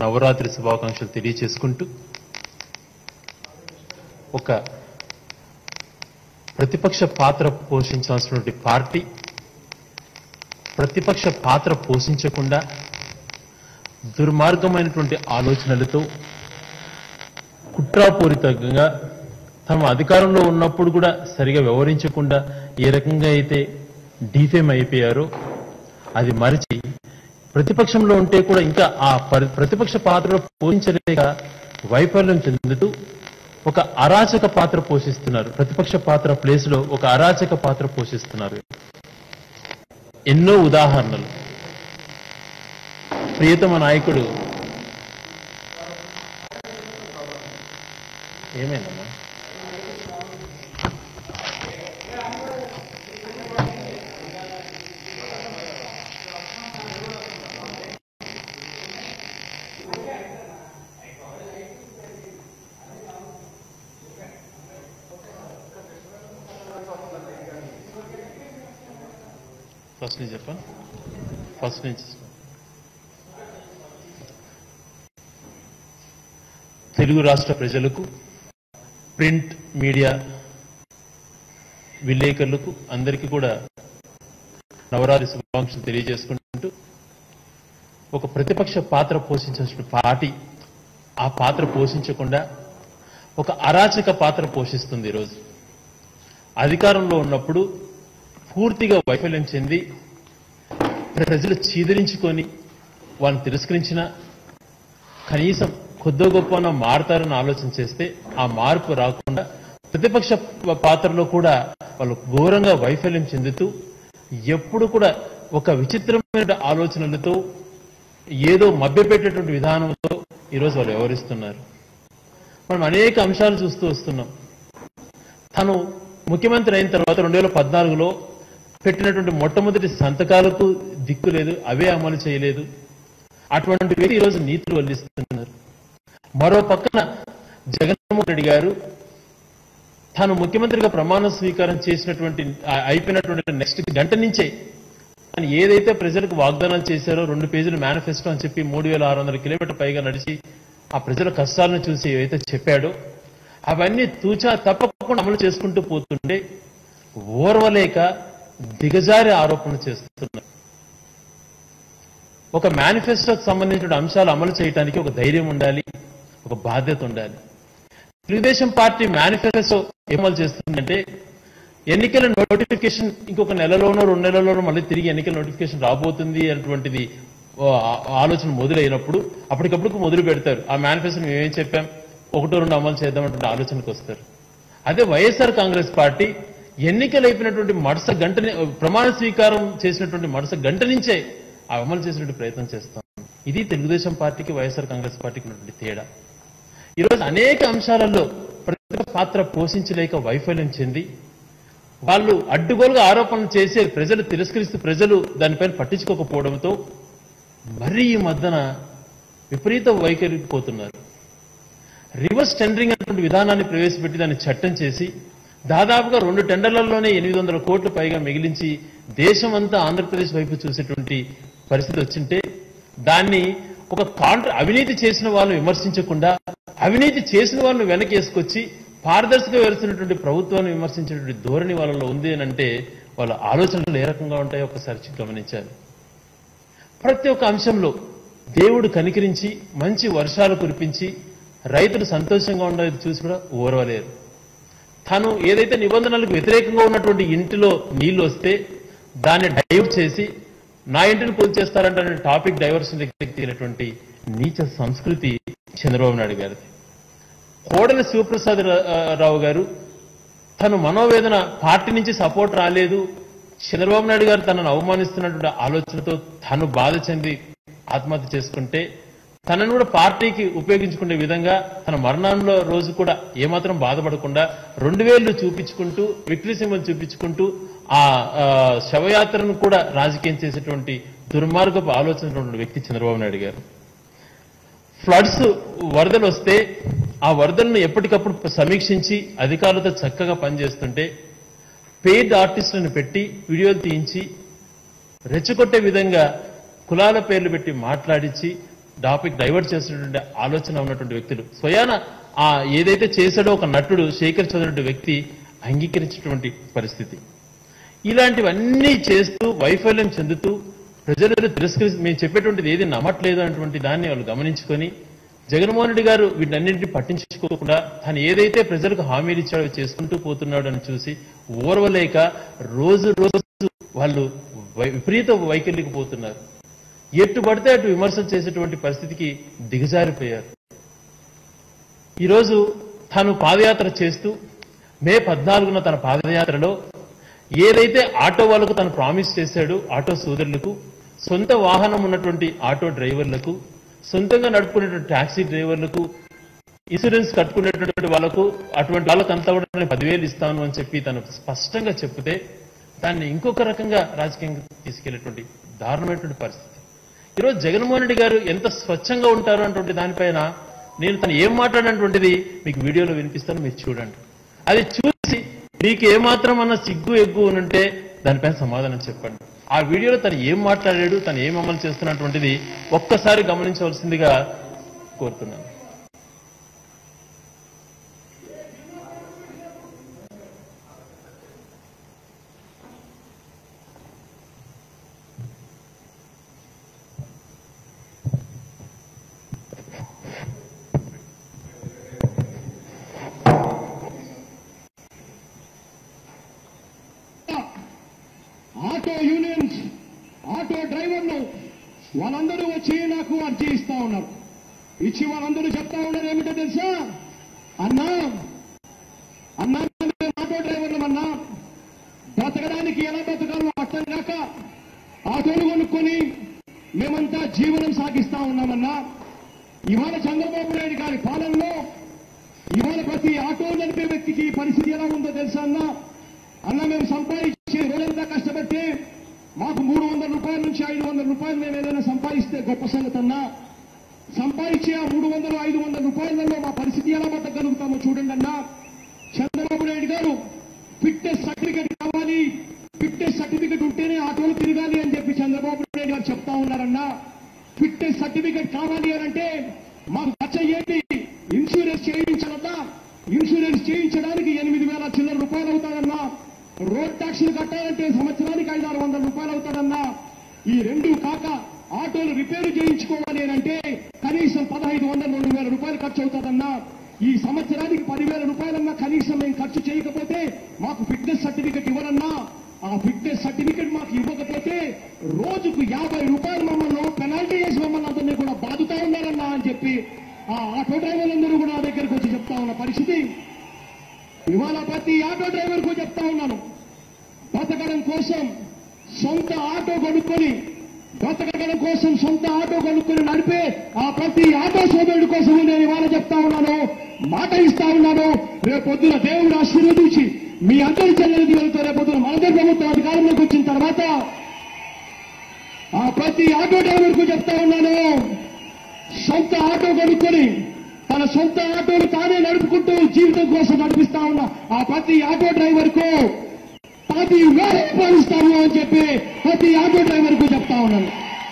నవరాత్రి శుభాకాంక్షలు తెలియచేసుకుంటూ ఒక ప్రతిపక్ష పాత్ర పోషించాల్సినటువంటి పార్టీ ప్రతిపక్ష పాత్ర పోషించకుండా దుర్మార్గమైనటువంటి ఆలోచనలతో కుట్రాపూరితంగా తమ అధికారంలో ఉన్నప్పుడు కూడా సరిగా వ్యవహరించకుండా ఏ రకంగా అయితే డీఫేమ్ అయిపోయారో అది మరిచి ప్రతిపక్షంలో ఉంటే కూడా ఇంకా ఆ పరి- ప్రతిపక్ష పాత్రలో పోషించలేక వైఫల్యం చెందుతూ ఒక అరాచక పాత్ర పోషిస్తున్నారు ప్రతిపక్ష పాత్ర ప్లేస్ లో ఒక అరాచక పాత్ర పోషిస్తున్నారు ఎన్నో ఉదాహరణలు ప్రియతమ నాయకుడు ఏమైందమ్మా ఫస్ట్ నుంచి చెప్పండి ఫస్ట్ నుంచి తెలుగు రాష్ట్ర ప్రజలకు ప్రింట్ మీడియా విలేకరులకు అందరికీ కూడా నవరాత్రి శుభాకాంక్షలు తెలియజేసుకుంటూ ఒక ప్రతిపక్ష పాత్ర పోషించాల్సిన పార్టీ ఆ పాత్ర పోషించకుండా ఒక అరాచక పాత్ర పోషిస్తుంది ఈరోజు అధికారంలో ఉన్నప్పుడు పూర్తిగా వైఫల్యం చెంది ప్రజలు చీదరించుకొని వాళ్ళని తిరస్కరించిన కనీసం కొద్దో గొప్ప మారతారని ఆలోచన చేస్తే ఆ మార్పు రాకుండా ప్రతిపక్ష పాత్రలో కూడా వాళ్ళు ఘోరంగా వైఫల్యం చెందుతూ ఎప్పుడు కూడా ఒక విచిత్రమైన ఆలోచనలతో ఏదో మభ్యపెట్టేటువంటి విధానంతో ఈరోజు వాళ్ళు వ్యవహరిస్తున్నారు మనం అనేక అంశాలు చూస్తూ వస్తున్నాం తను ముఖ్యమంత్రి అయిన తర్వాత రెండు వేల పద్నాలుగులో పెట్టినటువంటి మొట్టమొదటి సంతకాలకు దిక్కు లేదు అవే అమలు చేయలేదు అటువంటి వ్యక్తి ఈరోజు నీతులు వల్లిస్తున్నారు మరో పక్కన జగన్మోహన్ రెడ్డి గారు తాను ముఖ్యమంత్రిగా ప్రమాణ స్వీకారం చేసినటువంటి ఆ- అయిపోయినటువంటి నెక్స్ట్ గంట నుంచే ఆయన ఏదైతే ప్రజలకు వాగ్దానాలు చేశారో రెండు పేజీలు మేనిఫెస్టో అని చెప్పి మూడు వేల ఆరు వందల కిలోమీటర్ పైగా నడిచి ఆ ప్రజల కష్టాలను చూసి ఏవైతే చెప్పాడో అవన్నీ తూచా తప్పకుండా అమలు చేసుకుంటూ పోతుంటే ఓర్వలేక దిగజారి ఆరోపణలు చేస్తున్నారు ఒక మేనిఫెస్టోకి సంబంధించిన అంశాలు అమలు చేయడానికి ఒక ధైర్యం ఉండాలి ఒక బాధ్యత ఉండాలి తెలుగుదేశం పార్టీ మేనిఫెస్టో ఏం అమలు చేస్తుందంటే ఎన్నికల నోటిఫికేషన్ ఇంకొక నెలలోనో రెండు నెలలోనో మళ్ళీ తిరిగి ఎన్నికల నోటిఫికేషన్ రాబోతుంది అనేటువంటిది ఓ ఆ- ఆలోచన మొదలైనప్పుడు అప్పటికప్పుడు మొదలు పెడతారు ఆ మేనిఫెస్టో మేము ఏం చెప్పాం ఒకటో రెండు అమలు చేద్దామంటే ఆలోచనకు వస్తారు అదే వైఎస్ఆర్ కాంగ్రెస్ పార్టీ ఎన్నికలు అయిపోయినటువంటి మరుస గంటనే ప్రమాణ స్వీకారం చేసినటువంటి మరుస గంట నుంచే ఆ అమలు చేసినటువంటి ప్రయత్నం చేస్తాం ఇది తెలుగుదేశం పార్టీకి వైఎస్ఆర్ కాంగ్రెస్ పార్టీకి ఉన్నటువంటి తేడా ఈరోజు అనేక అంశాలలో ప్రతి పాత్ర పోషించలేక వైఫల్యం చెంది వాళ్ళు అడ్డుగోలుగా ఆరోపణలు చేసే ప్రజలు తిరస్కరిస్తూ ప్రజలు దానిపైన పట్టించుకోకపోవడంతో మరీ ఈ మధ్యన విపరీత వైఖరికి పోతున్నారు రివర్స్ టెండరింగ్ అనేటువంటి విధానాన్ని ప్రవేశపెట్టి దాన్ని చట్టం చేసి దాదాపుగా రెండు టెండర్లలోనే ఎనిమిది వందల కోట్ల పైగా మిగిలించి దేశమంతా ఆంధ్రప్రదేశ్ వైపు చూసేటువంటి పరిస్థితి వచ్చింటే దాన్ని ఒక కాంట్ర అవినీతి చేసిన వాళ్ళని విమర్శించకుండా అవినీతి చేసిన వాళ్ళని వెనకేసుకొచ్చి పారదర్శక వెలుస్తున్నటువంటి ప్రభుత్వాన్ని విమర్శించేటువంటి ధోరణి వాళ్ళలో ఉంది అని అంటే వాళ్ళ ఆలోచనలు ఏ రకంగా ఉంటాయో ఒకసారి గమనించాలి ప్రతి ఒక్క అంశంలో దేవుడు కనికరించి మంచి వర్షాలు కురిపించి రైతులు సంతోషంగా ఉండేది చూసి కూడా ఓర్వలేరు తను ఏదైతే నిబంధనలకు వ్యతిరేకంగా ఉన్నటువంటి ఇంటిలో నీళ్లు వస్తే దాన్ని డైవర్ట్ చేసి నా ఇంటిని పూజ చేస్తారంటే టాపిక్ డైవర్షన్ తీరినటువంటి నీచ సంస్కృతి చంద్రబాబు నాయుడు గారిది కోడలి శివప్రసాద్ రా- రావు గారు తను మనోవేదన పార్టీ నుంచి సపోర్ట్ రాలేదు చంద్రబాబు నాయుడు గారు తనను అవమానిస్తున్నటువంటి ఆలోచనతో తను బాధ చెంది ఆత్మహత్య చేసుకుంటే తనను కూడా పార్టీకి ఉపయోగించుకునే విధంగా తన మరణంలో రోజు కూడా ఏమాత్రం బాధపడకుండా రెండు వేళ్లు చూపించుకుంటూ విక్టరీ సింబల్ చూపించుకుంటూ ఆ ఆ, శవయాత్రను కూడా రాజకీయం చేసేటువంటి దుర్మార్గపు ఆలోచన ఉన్నటువంటి వ్యక్తి చంద్రబాబు నాయుడు గారు ఫ్లడ్స్ వరదలు వస్తే ఆ వరదలను ఎప్పటికప్పుడు సమీక్షించి అధికారులతో చక్కగా పనిచేస్తుంటే పెయిడ్ ఆర్టిస్టులను పెట్టి వీడియోలు తీయించి రెచ్చగొట్టే విధంగా కులాల పేర్లు పెట్టి మాట్లాడించి టాపిక్ డైవర్ట్ చేసినటువంటి ఆలోచన ఉన్నటువంటి వ్యక్తులు స్వయాన ఆ ఏదైతే చేశాడో ఒక నటుడు శేఖర్ చదివినటువంటి వ్యక్తి అంగీకరించినటువంటి పరిస్థితి ఇలాంటివన్నీ చేస్తూ వైఫల్యం చెందుతూ ప్రజలు తిరస్కరి మేము చెప్పేటువంటిది ఏది నమ్మట్లేదు అన్నటువంటి దాన్ని వాళ్ళు గమనించుకొని జగన్మోహన్ రెడ్డి గారు వీటన్నింటినీ పట్టించుకోకుండా తను ఏదైతే ప్రజలకు హామీలు ఇచ్చాడో అవి చేసుకుంటూ పోతున్నాడు అని చూసి ఓర్వలేక రోజు రోజు వాళ్ళు వై- విపరీత వైకల్యకు పోతున్నారు ఎటు పడితే అటు విమర్శలు చేసేటువంటి పరిస్థితికి దిగజారిపోయారు ఈరోజు తాను పాదయాత్ర చేస్తూ మే పద్నాలుగున తన పాదయాత్రలో ఏదైతే ఆటో వాళ్ళకు తను ప్రామిస్ చేశాడో ఆటో సోదరులకు సొంత వాహనం ఉన్నటువంటి ఆటో డ్రైవర్లకు సొంతంగా నడుపుకునేటువంటి టాక్సీ డ్రైవర్లకు ఇన్సూరెన్స్ కట్టుకునేటువంటి వాళ్ళకు అటువంటి వాళ్ళకంతా కూడా నేను పదివేలు ఇస్తాను అని చెప్పి తను స్పష్టంగా చెప్తే దాన్ని ఇంకొక రకంగా రాజకీయంగా తీసుకెళ్లేటువంటి దారుణమైనటువంటి పరిస్థితి ఈరోజు జగన్మోహన్ రెడ్డి గారు ఎంత స్వచ్ఛంగా ఉంటారు అన్నటువంటి దానిపైన నేను తను ఏం మాట్లాడినటువంటిది మీకు వీడియోలో వినిపిస్తాను మీరు చూడండి అది చూసి మీకు ఏమాత్రం అన్న సిగ్గు ఎగ్గు ఉంటే దానిపైన సమాధానం చెప్పండి ఆ వీడియోలో తను ఏం మాట్లాడాడు తను ఏం అమలు చేస్తున్నటువంటిది ఒక్కసారి గమనించవలసిందిగా కోరుతున్నాను ఆటో యూనియన్స్ ఆటో డ్రైవర్లు వాళ్ళందరూ వచ్చి నాకు అర్జీ ఇస్తా ఉన్నారు ఇచ్చి వాళ్ళందరూ చెప్తా ఉన్నారు ఏమిటో తెలుసా అన్నా అన్నా మేము ఆటో డ్రైవర్లు అన్నా బ్రతకడానికి ఎలా బ్రతకాలో అర్థం కాక ఆటోలు కొనుక్కొని మేమంతా జీవనం సాగిస్తా ఉన్నామన్నా ఇవాళ చంద్రబాబు నాయుడు గారి పాలనలో ఇవాళ ప్రతి ఆటో నడిపే వ్యక్తికి ఈ పరిస్థితి ఎలా ఉందో తెలుసా అన్నా అన్న మేము సంపాదించే రోజంతా కష్టపడితే మాకు మూడు వందల రూపాయల నుంచి ఐదు వందల రూపాయలు మేము ఏదైనా సంపాదిస్తే గొప్ప సంగతి అన్నా సంపాదించే ఆ మూడు వందలు ఐదు వందల రూపాయలలో మా పరిస్థితి ఎలా బతకగలుగుతామో చూడండి అన్నా చంద్రబాబు నాయుడు గారు ఫిట్నెస్ సర్టిఫికెట్ కావాలి ఫిట్నెస్ సర్టిఫికెట్ ఉంటేనే ఆటోలు తిరగాలి అని చెప్పి చంద్రబాబు నాయుడు గారు చెప్తా ఉన్నారన్నా ఫిట్నెస్ సర్టిఫికెట్ కావాలి అని అంటే మాకు ఖర్చు అయ్యేది ఇన్సూరెన్స్ చేయించాలన్నా ఇన్సూరెన్స్ చేయించడానికి ఎనిమిది వేల చిల్లర రూపాయలు అవుతాదన్నా రోడ్ ట్యాక్సులు కట్టాలంటే సంవత్సరానికి ఐదు ఆరు వందల రూపాయలు అవుతాదన్నా ఈ రెండు కాక ఆటోలు రిపేరు చేయించుకోవాలి అని అంటే కనీసం పదహైదు వందల రెండు వేల రూపాయలు ఖర్చు అవుతాదన్నా ఈ సంవత్సరానికి పదివేల రూపాయలన్నా కనీసం మేము ఖర్చు చేయకపోతే మాకు ఫిట్నెస్ సర్టిఫికెట్ ఇవ్వరన్నా ఆ ఫిట్నెస్ సర్టిఫికెట్ మాకు ఇవ్వకపోతే రోజుకు యాభై రూపాయలు మమ్మల్ని పెనాల్టీ చేసి మమ్మల్ని అందరినీ కూడా బాధుతా ఉన్నారన్నా అని చెప్పి ఆ ఆటో డ్రైవర్లందరూ కూడా నా దగ్గరకు వచ్చి చెప్తా ఉన్న పరిస్థితి ఇవాళ ప్రతి ఆటో డ్రైవర్ కు చెప్తా ఉన్నాను బతకడం కోసం సొంత ఆటో కొనుక్కొని బ్రతకడం కోసం సొంత ఆటో కొనుక్కొని నడిపే ఆ ప్రతి ఆటో సోదరుడి కోసం నేను ఇవాళ చెప్తా ఉన్నాను మాట ఇస్తా ఉన్నాను రేపొద్దున దేవుడు ఆశీర్వదించి మీ అందరి చెల్లెలు దీవులతో రేపొద్దున మనదే ప్రభుత్వం అధికారంలోకి వచ్చిన తర్వాత ఆ ప్రతి ఆటో డ్రైవర్ కు చెప్తా ఉన్నాను సొంత ఆటో కొనుక్కొని తన సొంత ఆటోను తానే నడుపుకుంటూ జీవితం కోసం నడిపిస్తా ఉన్న ఆ ప్రతి ఆటో డ్రైవర్ కు పది వేల రూపాయలు ఇస్తాము అని చెప్పి ప్రతి ఆటో డ్రైవర్ కు చెప్తా ఉన్నాను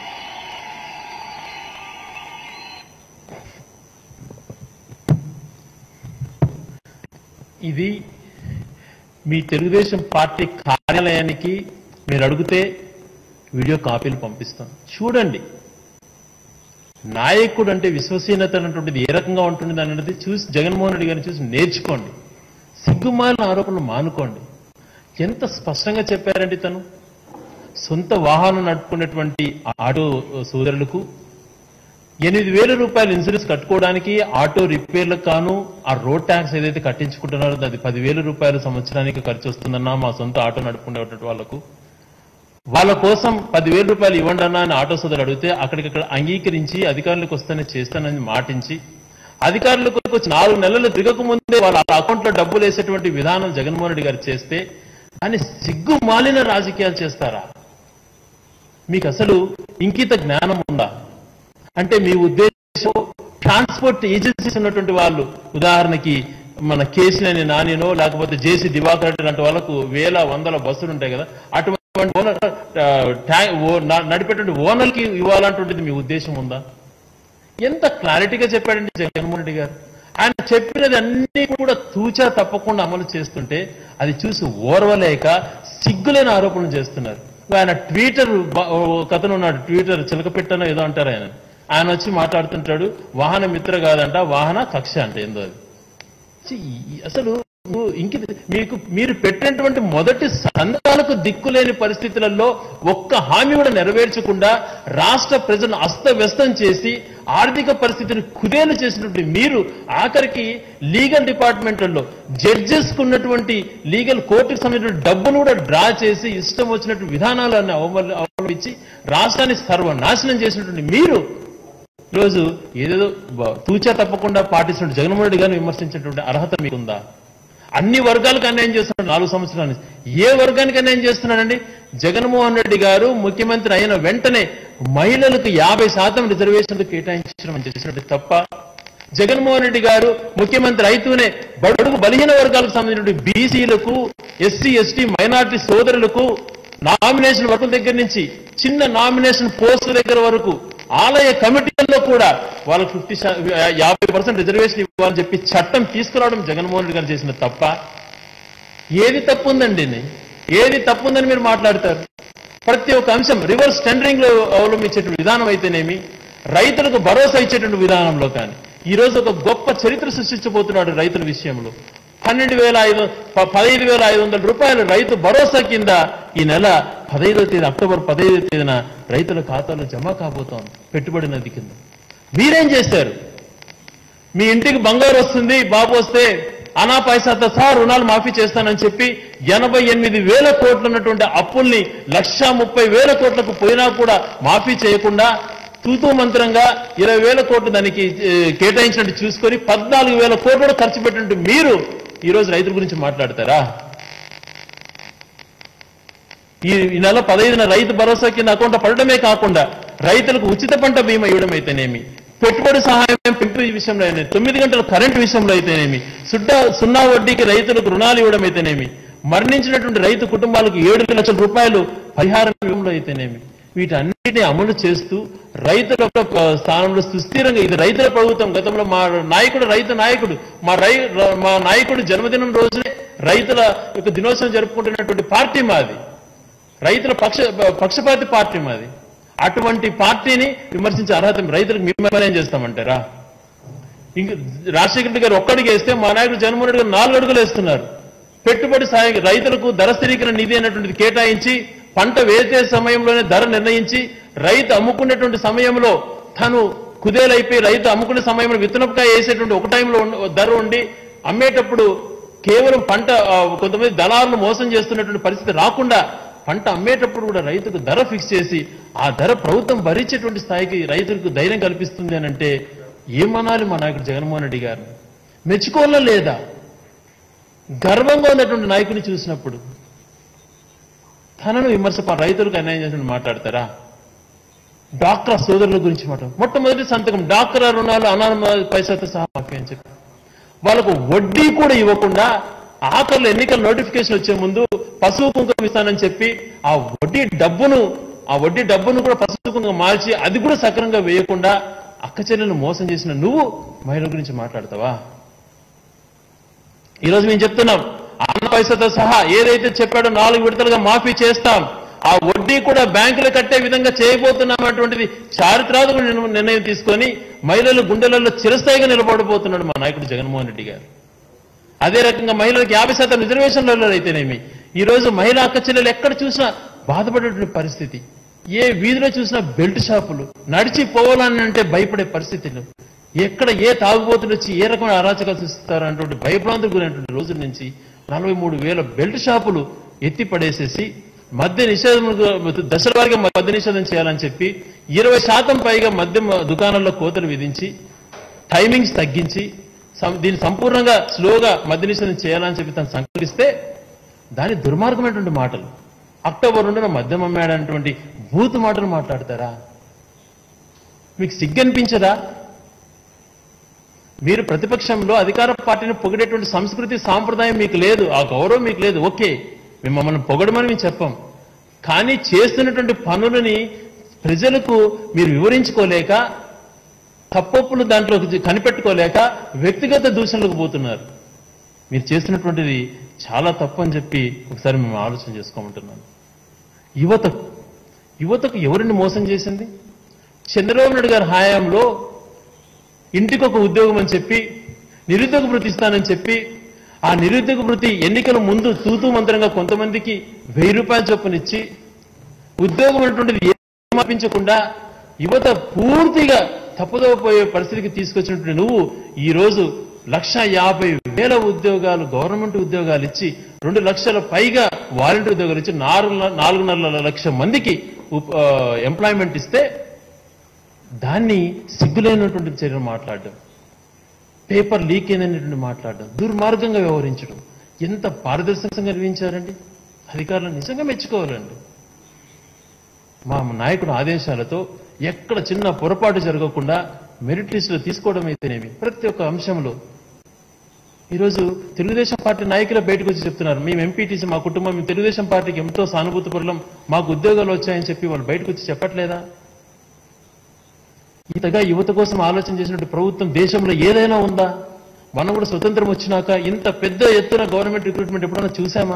ఇది మీ తెలుగుదేశం పార్టీ కార్యాలయానికి మీరు అడిగితే వీడియో కాపీలు పంపిస్తాం చూడండి నాయకుడు అంటే విశ్వసనీయత అన్నటువంటిది ఏ రకంగా ఉంటుంది అన్నది చూసి జగన్మోహన్ రెడ్డి గారిని చూసి నేర్చుకోండి సిగ్గుమాలిన ఆరోపణలు మానుకోండి ఎంత స్పష్టంగా చెప్పారండి తను సొంత వాహనం నడుపుకునేటువంటి ఆటో సోదరులకు ఎనిమిది వేల రూపాయలు ఇన్సూరెన్స్ కట్టుకోవడానికి ఆటో రిపేర్లకు కాను ఆ రోడ్ ట్యాక్స్ ఏదైతే కట్టించుకుంటున్నారో అది పదివేల రూపాయలు సంవత్సరానికి ఖర్చు వస్తుందన్నా మా సొంత ఆటో నడుపుకునేటువంటి వాళ్ళకు వాళ్ళ కోసం పదివేల రూపాయలు ఇవ్వండి అన్నా అని ఆటో సోదరు అడిగితే అక్కడికక్కడ అంగీకరించి అధికారులకు వస్తేనే చేస్తానని మాటించి అధికారులకు వచ్చి నాలుగు నెలలు దిగక ముందే వాళ్ళ అకౌంట్ లో డబ్బులు వేసేటువంటి విధానం జగన్మోహన్ రెడ్డి గారు చేస్తే అని సిగ్గు మాలిన రాజకీయాలు చేస్తారా మీకు అసలు ఇంకిత జ్ఞానం ఉందా అంటే మీ ఉద్దేశం ట్రాన్స్పోర్ట్ ఏజెన్సీస్ ఉన్నటువంటి వాళ్ళు ఉదాహరణకి మన కేసీనేని నానినో లేకపోతే జేసీ దివాకర్ రెడ్డి లాంటి వాళ్ళకు వేల వందల బస్సులు ఉంటాయి కదా అటువంటి ఓనర్ ఆ, ట్యా- ఓ- న- నడిపేటువంటి ఓనర్కి ఇవ్వాలంటుంటుంది మీ ఉద్దేశం ఉందా ఎంత క్లారిటీగా చెప్పాడండి జగన్మోహన్ రెడ్డి గారు ఆయన చెప్పినది అన్ని కూడా తూచా తప్పకుండా అమలు చేస్తుంటే అది చూసి ఓర్వలేక సిగ్గులేని ఆరోపణలు చేస్తున్నారు ఆయన ట్విట్టర్ బ- ఒక అతను ఉన్నాడు ట్విట్టర్ చిలకపెట్టనో ఏదో అంటారు ఆయన ఆయన వచ్చి మాట్లాడుతుంటాడు వాహన మిత్ర కాదంట వాహన కక్ష అంటే ఏందో అది ఛీ, ఈ- అసలు ఇంక మీకు మీరు పెట్టినటువంటి మొదటి సంతాలకు దిక్కులేని పరిస్థితులలో ఒక్క హామీ కూడా నెరవేర్చకుండా రాష్ట్ర ప్రజలను అస్తవ్యస్తం చేసి ఆర్థిక పరిస్థితిని కుదేలు చేసినటువంటి మీరు ఆఖరికి లీగల్ డిపార్ట్మెంట్లలో జడ్జెస్ ఉన్నటువంటి లీగల్ కోర్టుకు సంబంధించిన డబ్బును కూడా డ్రా చేసి ఇష్టం వచ్చినట్టు విధానాలను అవమల్- అవలంబించి రాష్ట్రాన్ని సర్వనాశనం చేసినటువంటి మీరు ఈరోజు ఏదేదో బ- తూచా తప్పకుండా పాటిస్తున్న జగన్మోహన్ రెడ్డి గారిని విమర్శించేటువంటి అర్హత మీకుందా అన్ని వర్గాలకు అన్యాయం చేస్తున్నాడు నాలుగు సంవత్సరాల నుంచి ఏ వర్గానికి అన్యాయం చేస్తున్నాడండి జగన్మోహన్ రెడ్డి గారు ముఖ్యమంత్రి అయిన వెంటనే మహిళలకు యాభై శాతం రిజర్వేషన్లు కేటాయించడం చేసినట్టు తప్ప జగన్మోహన్ రెడ్డి గారు ముఖ్యమంత్రి అయితూనే బడుగు బలహీన వర్గాలకు సంబంధించిన బీసీలకు ఎస్సీ ఎస్టీ మైనార్టీ సోదరులకు నామినేషన్ వర్కుల దగ్గర నుంచి చిన్న నామినేషన్ పోస్టుల దగ్గర వరకు ఆలయ కమిటీల్లో కూడా వాళ్ళకు ఫిఫ్టీ యాభై పర్సెంట్ రిజర్వేషన్ ఇవ్వాలని చెప్పి చట్టం తీసుకురావడం జగన్మోహన్ రెడ్డి గారు చేసిన తప్ప ఏది తప్పు ఉందండి ఇది? ఏది తప్పు ఉందని మీరు మాట్లాడతారు ప్రతి ఒక్క అంశం రివర్స్ టెండరింగ్ లో అవలంబించేటువంటి విధానం అయితేనేమి రైతులకు భరోసా ఇచ్చేటువంటి విధానంలో కానీ ఈ రోజు ఒక గొప్ప చరిత్ర సృష్టించబోతున్నాడు రైతుల విషయంలో పన్నెండు వేల ఐదు ప- పదహైదు వేల ఐదు వందల రూపాయలు రైతు భరోసా కింద ఈ నెల పదహైదో తేదీ అక్టోబర్ పదహైదో తేదీన రైతుల ఖాతాలో జమ కాబోతోంది పెట్టుబడి నది కింద మీరేం చేశారు మీ ఇంటికి బంగారు వస్తుంది బాబు వస్తే అనా పైసాతో సహా రుణాలు మాఫీ చేస్తానని చెప్పి ఎనభై ఎనిమిది వేల కోట్లు ఉన్నటువంటి అప్పుల్ని లక్షా ముప్పై వేల కోట్లకు పోయినా కూడా మాఫీ చేయకుండా తూతూ మంత్రంగా ఇరవై వేల కోట్లు దానికి ఏ, కేటాయించినట్టు చూసుకొని పద్నాలుగు వేల కోట్లు కూడా ఖర్చు పెట్టినట్టు మీరు ఈ రోజు రైతుల గురించి మాట్లాడతారా ఈ ఈ నెల పదహైదున రైతు భరోసా కింద అకౌంట్ పడడమే కాకుండా రైతులకు ఉచిత పంట బీమా ఇవ్వడం అయితేనేమి పెట్టుబడి సహాయం పెంపు విషయంలో అయితేనేమి, తొమ్మిది గంటల కరెంటు విషయంలో అయితేనేమి సుడ్డా సున్నా వడ్డీకి రైతులకు రుణాలు ఇవ్వడం అయితేనేమి మరణించినటువంటి రైతు కుటుంబాలకు ఏడు లక్షల రూపాయలు పరిహారం ఇవ్వడంలో అయితేనేమి వీటన్నిటిని అమలు చేస్తూ రైతుల యొక్క స్థానంలో సుస్థిరంగా ఇది రైతుల ప్రభుత్వం గతంలో మా నాయకుడు రైతు నాయకుడు మా రై మా నాయకుడు జన్మదినం రోజునే రైతుల యొక్క దినోత్సవం జరుపుకుంటున్నటువంటి పార్టీ మాది రైతుల పక్ష పక్షపాతి పార్టీ మాది అటువంటి పార్టీని విమర్శించే అర్హత రైతులకు మేము ఏం చేస్తామంటారా ఇంక రాజశేఖర రెడ్డి గారు ఒక్కడికి వేస్తే మా నాయకుడు జగన్మోహన్ రెడ్డి గారు నాలుగు అడుగులు వేస్తున్నారు పెట్టుబడి సాయం రైతులకు ధర స్థిరీకరణ నిధి అనేటువంటిది కేటాయించి పంట వేసే సమయంలోనే ధర నిర్ణయించి రైతు అమ్ముకునేటువంటి సమయంలో తను కుదేలైపోయి రైతు అమ్ముకునే సమయంలో విత్తనపకాయ వేసేటువంటి ఒక టైంలో ఉండ- ధర ఉండి అమ్మేటప్పుడు కేవలం పంట ఆ, కొంతమంది దళారులు మోసం చేస్తున్నటువంటి పరిస్థితి రాకుండా పంట అమ్మేటప్పుడు కూడా రైతుకు ధర ఫిక్స్ చేసి ఆ ధర ప్రభుత్వం భరించేటువంటి స్థాయికి రైతులకు ధైర్యం కల్పిస్తుంది అని అంటే ఏమనాలి మా నాయకుడు జగన్మోహన్ రెడ్డి గారు మెచ్చుకోవాలా లేదా గర్వంగా ఉన్నటువంటి నాయకుని చూసినప్పుడు తనను విమర్శ రైతులకు అన్యాయం చేసిన మాట్లాడతారా డాక్టర్ సోదరుల గురించి మాట మొట్టమొదటి సంతకం డాక్టర్ రుణాలు అనామ పైసలతో సహా మాఫీ అని చెప్పి వాళ్ళకు వడ్డీ కూడా ఇవ్వకుండా ఆఖరిలో ఎన్నికల నోటిఫికేషన్ వచ్చే ముందు పశువు కుంకుమ ఇస్తానని చెప్పి ఆ వడ్డీ డబ్బును ఆ వడ్డీ డబ్బును కూడా పశువు కుంకుమ మార్చి అది కూడా సక్రంగా వేయకుండా అక్క చెల్లెలను మోసం చేసిన నువ్వు మహిళల గురించి మాట్లాడతావా ఈరోజు మేము చెప్తున్నాం అన్న పైసతో సహా ఏదైతే చెప్పాడో నాలుగు విడతలుగా మాఫీ చేస్తాం ఆ వడ్డీ కూడా బ్యాంకులు కట్టే విధంగా చేయబోతున్నాం అటువంటిది చారిత్రాత్మక నిర్ణ- నిర్ణయం తీసుకొని మహిళలు గుండెలలో చిరస్థాయిగా నిలబడబోతున్నాడు మా నాయకుడు జగన్మోహన్ రెడ్డి గారు అదే రకంగా మహిళలకు యాభై శాతం రిజర్వేషన్లలో అయితేనేమి ఈ రోజు మహిళా అక్క చెల్లెలు ఎక్కడ చూసినా బాధపడేటువంటి పరిస్థితి ఏ వీధిలో చూసినా బెల్ట్ షాపులు నడిచి పోవాలని అంటే భయపడే పరిస్థితులు ఎక్కడ ఏ తాగుబోతులు వచ్చి ఏ రకమైన అరాచకాలు సృష్టిస్తారు అన్నటువంటి భయభ్రాంతులకు గురైనటువంటి రోజుల నుంచి నలభై మూడు వేల బెల్ట్ షాపులు ఎత్తి పడేసేసి మద్య నిషేధం దశల వారిగా మద్య నిషేధం చేయాలని చెప్పి ఇరవై శాతం పైగా మద్యం దుకాణాల్లో కోతలు విధించి టైమింగ్స్ తగ్గించి సం- దీన్ని సంపూర్ణంగా స్లోగా మద్య నిషేధం చేయాలని చెప్పి తను సంకల్పిస్తే దాని దుర్మార్గమైనటువంటి మాటలు అక్టోబర్ రెండున మద్యం అమ్మాడన్నటువంటి బూత్ మాటలు మాట్లాడతారా మీకు సిగ్గనిపించదా మీరు ప్రతిపక్షంలో అధికార పార్టీని పొగిడేటువంటి సంస్కృతి సాంప్రదాయం మీకు లేదు ఆ గౌరవం మీకు లేదు ఓకే మేము మమ్మల్ని పొగడమని మేము చెప్పాం కానీ చేస్తున్నటువంటి పనులని ప్రజలకు మీరు వివరించుకోలేక తప్పొప్పులు దాంట్లో కనిపెట్టుకోలేక వ్యక్తిగత దూషణలకు పోతున్నారు మీరు చేస్తున్నటువంటిది చాలా తప్పు అని చెప్పి ఒకసారి మేము ఆలోచన చేసుకోమంటున్నాను యువతకు యువతకు ఎవరిని మోసం చేసింది చంద్రబాబు నాయుడు గారి హయాంలో ఇంటికి ఒక ఉద్యోగం అని చెప్పి నిరుద్యోగ భృతి ఇస్తానని చెప్పి ఆ నిరుద్యోగ భృతి ఎన్నికల ముందు తూతూ మంత్రంగా కొంతమందికి వెయ్యి రూపాయల చొప్పునిచ్చి ఉద్యోగం అనేటువంటిది ఏమాపించకుండా యువత పూర్తిగా తప్పుదోపోయే పరిస్థితికి తీసుకొచ్చినటువంటి నువ్వు ఈ రోజు లక్ష యాభై వేల ఉద్యోగాలు గవర్నమెంట్ ఉద్యోగాలు ఇచ్చి రెండు లక్షల పైగా వాలంటీర్ ఉద్యోగాలు ఇచ్చి నాలుగు నాలుగున్నర లక్షల మందికి ఉప్- ఆ, ఎంప్లాయ్మెంట్ ఇస్తే దాన్ని సిగ్గులేనటువంటి చర్యలు మాట్లాడడం పేపర్ లీక్ అయిందనేటువంటి మాట్లాడడం దుర్మార్గంగా వ్యవహరించడం ఎంత పారదర్శకంగా నిర్వహించారండి అధికారులు నిజంగా మెచ్చుకోవాలండి మా నాయకుడు ఆదేశాలతో ఎక్కడ చిన్న పొరపాటు జరగకుండా మెరిట్ లిస్టులో తీసుకోవడం అయితేనేమి ప్రతి ఒక్క అంశంలో ఈరోజు తెలుగుదేశం పార్టీ నాయకులు బయటకు వచ్చి చెప్తున్నారు మేము ఎంపీటీసీ మా కుటుంబం మేము తెలుగుదేశం పార్టీకి ఎంతో సానుభూతి పరులం మాకు ఉద్యోగాలు వచ్చాయని చెప్పి వాళ్ళు బయటకు వచ్చి చెప్పట్లేదా ఇంతగా యువత కోసం ఆలోచన చేసినట్టు ప్రభుత్వం దేశంలో ఏదైనా ఉందా మనం కూడా స్వతంత్రం వచ్చినాక ఇంత పెద్ద ఎత్తున గవర్నమెంట్ రిక్రూట్మెంట్ ఎప్పుడైనా చూసామా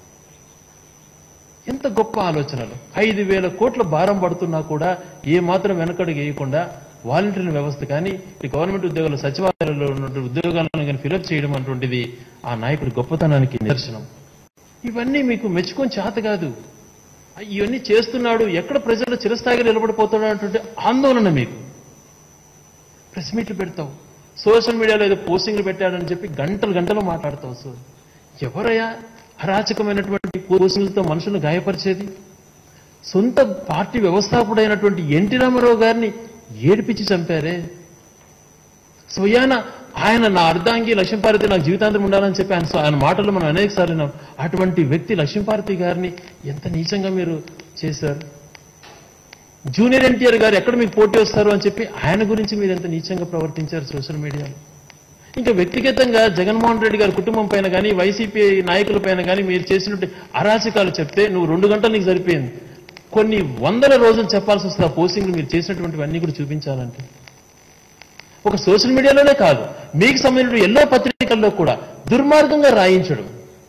ఎంత గొప్ప ఆలోచనలు ఐదు వేల కోట్ల భారం పడుతున్నా కూడా ఏ మాత్రం వెనకడుగు వేయకుండా వాలంటీర్ వ్యవస్థ కానీ ఈ గవర్నమెంట్ ఉద్యోగాలు సచివాలయాల్లో ఉన్నటువంటి ఉద్యోగాలను కానీ ఫిలప్ చేయడం అటువంటిది ఆ నాయకుడి గొప్పతనానికి నిదర్శనం ఇవన్నీ మీకు మెచ్చుకొని చేత కాదు ఇవన్నీ చేస్తున్నాడు ఎక్కడ ప్రజల్లో చిరస్థాయిగా నిలబడిపోతాడు అన్నటువంటి ఆందోళన మీకు ప్రెస్ మీట్లు పెడతావు సోషల్ మీడియాలో ఏదో పోస్టింగ్లు పెట్టాడని చెప్పి గంటలు గంటలు మాట్లాడతావు సో ఎవరయ్యా అరాచకమైనటువంటి పోస్టింగ్లతో మనుషులను గాయపరిచేది సొంత పార్టీ వ్యవస్థాపకుడైనటువంటి ఎన్టీ రామారావు గారిని ఏడిపించి చంపారే స్వయాన ఆయన నా అర్ధాంగి లక్ష్మీపార్వతి నాకు జీవితాంతం ఉండాలని చెప్పి ఆయన ఆయన మాటలు మనం అనేక సార్లు విన్నాం అటువంటి వ్యక్తి లక్ష్మీపార్వతి గారిని ఎంత నీచంగా మీరు చేశారు జూనియర్ ఎన్టీఆర్ గారు ఎక్కడ మీకు పోటీ వస్తారు అని చెప్పి ఆయన గురించి మీరు ఎంత నీచంగా ప్రవర్తించారు సోషల్ మీడియాలో ఇంకా వ్యక్తిగతంగా జగన్మోహన్ రెడ్డి గారి కుటుంబం పైన కానీ వైసీపీ నాయకుల పైన కానీ మీరు చేసినట్టు అరాచకాలు చెప్తే నువ్వు రెండు గంటలు నీకు సరిపోయింది కొన్ని వందల రోజులు చెప్పాల్సి వస్తుంది ఆ పోస్టింగ్లు మీరు చేసినటువంటివన్నీ కూడా చూపించాలంటే ఒక సోషల్ మీడియాలోనే కాదు మీకు సంబంధించిన ఎన్నో పత్రికల్లో కూడా దుర్మార్గంగా రాయించడం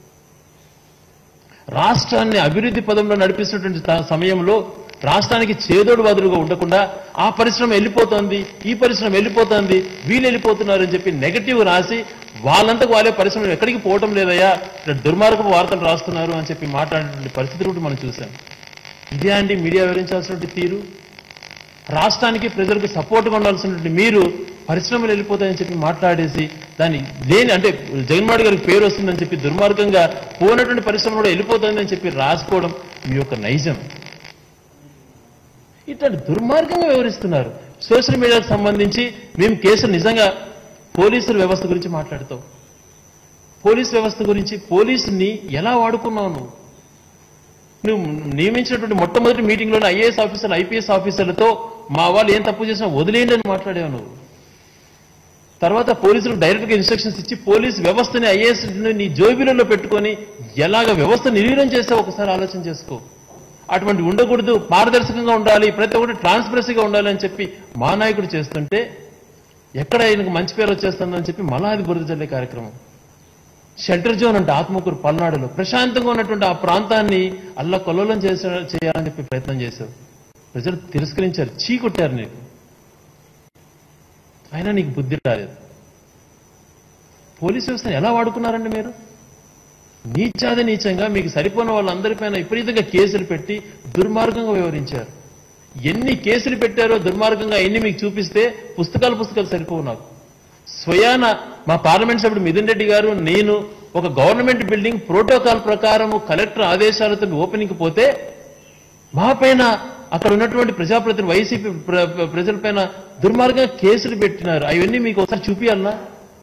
రాష్ట్రాన్ని అభివృద్ధి పదంలో నడిపిస్తున్నటువంటి త- సమయంలో రాష్ట్రానికి చేదోడు వాదులుగా ఉండకుండా ఆ పరిశ్రమ వెళ్ళిపోతోంది ఈ పరిశ్రమ వెళ్ళిపోతోంది వీళ్ళు వెళ్ళిపోతున్నారు అని చెప్పి నెగటివ్ రాసి వాళ్ళంతకు వాళ్ళే పరిశ్రమ ఎక్కడికి పోవటం లేదయ్యా ఇక్కడ దుర్మార్గపు వార్తలు రాస్తున్నారు అని చెప్పి మాట్లాడేటువంటి పరిస్థితి కూడా మనం చూసాం ఇదే అండి మీడియా వివరించాల్సినటువంటి తీరు రాష్ట్రానికి ప్రజలకు సపోర్ట్గా ఉండాల్సినటువంటి మీరు పరిశ్రమలు వెళ్ళిపోతాయని చెప్పి మాట్లాడేసి దాన్ని లేని అంటే జగన్మోహన్ గారికి పేరు వస్తుందని చెప్పి దుర్మార్గంగా పోయినటువంటి పరిశ్రమ కూడా వెళ్ళిపోతుందని చెప్పి రాసుకోవడం మీ యొక్క నైజం ఇట్లాంటి దుర్మార్గంగా వివరిస్తున్నారు సోషల్ మీడియాకు సంబంధించి మేము కేసులు నిజంగా పోలీసుల వ్యవస్థ గురించి మాట్లాడతాం పోలీస్ వ్యవస్థ గురించి పోలీసుని ఎలా వాడుకున్నావు నువ్వు నువ్వు నియమించినటువంటి మొట్టమొదటి మీటింగ్లోనే ఐఏఎస్ ఆఫీసర్లు ఐపీఎస్ ఆఫీసర్లతో మా వాళ్ళు ఏం తప్పు చేసినా వదిలేయండి అని మాట్లాడావు నువ్వు తర్వాత పోలీసులకు డైరెక్ట్ గా ఇన్స్ట్రక్షన్స్ ఇచ్చి పోలీస్ వ్యవస్థని ఐఏఎస్ నీ జోబీలలో పెట్టుకొని ఎలాగ వ్యవస్థ నిర్వీర్యం చేస్తే ఒకసారి ఆలోచన చేసుకో అటువంటి ఉండకూడదు పారదర్శకంగా ఉండాలి ప్రతి ఒక్కటి ట్రాన్స్పరెన్సీగా ఉండాలి అని చెప్పి మా నాయకుడు చేస్తుంటే ఎక్కడ ఆయనకు మంచి పేరు వచ్చేస్తుందని చెప్పి మళ్ళా అది బురద జల్లే కార్యక్రమం షెల్టర్ జోన్ అంటే ఆత్మకూరు పల్నాడులో ప్రశాంతంగా ఉన్నటువంటి ఆ ప్రాంతాన్ని అల్ల కొల్లోలం చేసే చేయాలని చెప్పి ప్రయత్నం చేశావు ప్రజలు తిరస్కరించారు చీ కొట్టారు నీకు అయినా నీకు బుద్ధి రాలేదు పోలీస్ వ్యవస్థను ఎలా వాడుకున్నారండి మీరు నీచాది నీచంగా మీకు సరిపోయిన వాళ్ళందరిపైన విపరీతంగా కేసులు పెట్టి దుర్మార్గంగా వివరించారు ఎన్ని కేసులు పెట్టారో దుర్మార్గంగా ఎన్ని మీకు చూపిస్తే పుస్తకాలు పుస్తకాలు సరిపోవు నాకు స్వయాన మా పార్లమెంట్ సభ్యుడు మిథున్ రెడ్డి గారు నేను ఒక గవర్నమెంట్ బిల్డింగ్ ప్రోటోకాల్ ప్రకారము కలెక్టర్ ఆదేశాలతో ఓపెనింగ్ పోతే మా పైన అక్కడ ఉన్నటువంటి ప్రజాప్రతినిధులు వైసీపీ ప్ర- ప్ర- ప్రజలపైన దుర్మార్గంగా కేసులు పెట్టినారు అవన్నీ మీకు ఒకసారి చూపియాలనా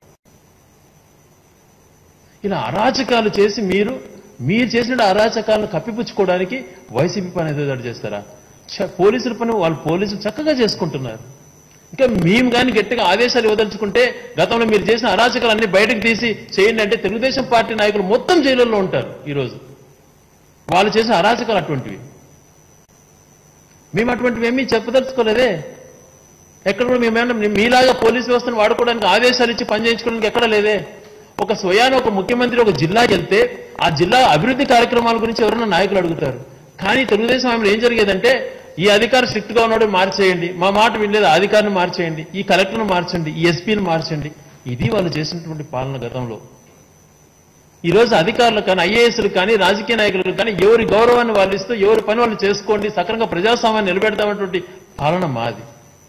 ఇలా అరాచకాలు చేసి మీరు మీరు చేసిన అరాచకాలను కప్పిపుచ్చుకోవడానికి వైసీపీ పని ఏదో ఒకటి చేస్తారా చ- పోలీసుల పని వాళ్ళు పోలీసులు చక్కగా చేసుకుంటున్నారు ఇంకా మేము కానీ గట్టిగా ఆదేశాలు ఇవ్వదలుచుకుంటే గతంలో మీరు చేసిన అరాచకాలు అన్ని బయటకు తీసి చేయండి అంటే తెలుగుదేశం పార్టీ నాయకులు మొత్తం జైలుల్లో ఉంటారు ఈరోజు వాళ్ళు చేసిన అరాచకాలు అటువంటివి మేము అటువంటివి ఏమీ చెప్పదలుచుకోలేదే ఎక్కడ కూడా మేమేమన్నా మీ- మీలాగా పోలీస్ వ్యవస్థను వాడుకోవడానికి ఆదేశాలు ఇచ్చి పనిచేయించుకోవడానికి ఎక్కడ లేదే ఒక స్వయాన ఒక ముఖ్యమంత్రి ఒక జిల్లాకి వెళ్తే ఆ జిల్లా అభివృద్ధి కార్యక్రమాల గురించి ఎవరైనా నాయకులు అడుగుతారు కానీ తెలుగుదేశం ఆమె ఏం జరిగేదంటే ఈ అధికారి స్ట్రిక్ట్ గా ఉన్నాడు మార్చేయండి మా మాట వినలేదు ఆ అధికారిని మార్చేయండి ఈ కలెక్టర్ను మార్చండి ఈ ఎస్పీని మార్చండి ఇది వాళ్ళు చేసినటువంటి పాలన గతంలో ఈ రోజు అధికారులు కానీ ఐఏఎస్లు కానీ రాజకీయ నాయకులు కానీ ఎవరి గౌరవాన్ని వాళ్ళు ఇస్తూ ఎవరి పని వాళ్ళు చేసుకోండి సక్రంగా ప్రజాస్వామ్యాన్ని నిలబెడతామన్నటువంటి పాలన మాది